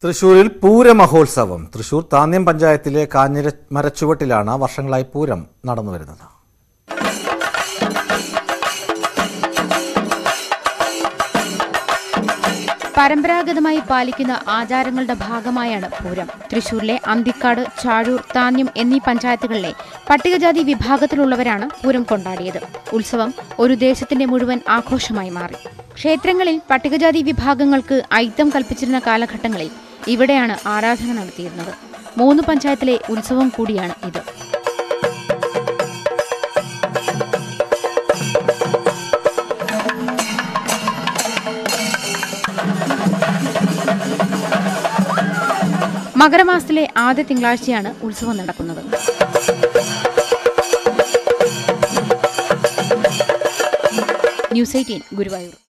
തൃശൂരിൽ പൂരമഹോത്സവം തൃശൂർ താന്യം പഞ്ചായത്തിലെ കാഞ്ഞിര മരച്ചുവട്ടിലാണ് വർഷങ്ങളായി പൂരം നടന്നുവരുന്നത് പരമ്പരാഗതമായി പാലിക്കുന്ന ആചാരങ്ങളുടെ ഭാഗമായാണ് പൂരം തൃശൂരിലെ അന്തിക്കാട് ചാഴൂർ താന്യം എന്നീ പഞ്ചായത്തുകളിലെ പട്ടികജാതി വിഭാഗത്തിലുള്ളവരാണ് പൂരം കൊണ്ടാടിയത് ഉത്സവം ഒരു ദേശത്തിന്റെ മുഴുവൻ ആഘോഷമായി മാറി ക്ഷേത്രങ്ങളിൽ പട്ടികജാതി വിഭാഗങ്ങൾക്ക് ഐത്തം കൽപ്പിച്ചിരുന്ന കാലഘട്ടങ്ങളിൽ ഇവിടെയാണ് ആരാധന നടത്തിയിരുന്നത് മൂന്ന് പഞ്ചായത്തിലെ ഉത്സവം കൂടിയാണ് ഇത് മകരമാസത്തിലെ ആദ്യ തിങ്കളാഴ്ചയാണ് ഉത്സവം നടക്കുന്നത് ന്യൂസ് എയ്റ്റീൻ ഗുരുവായൂർ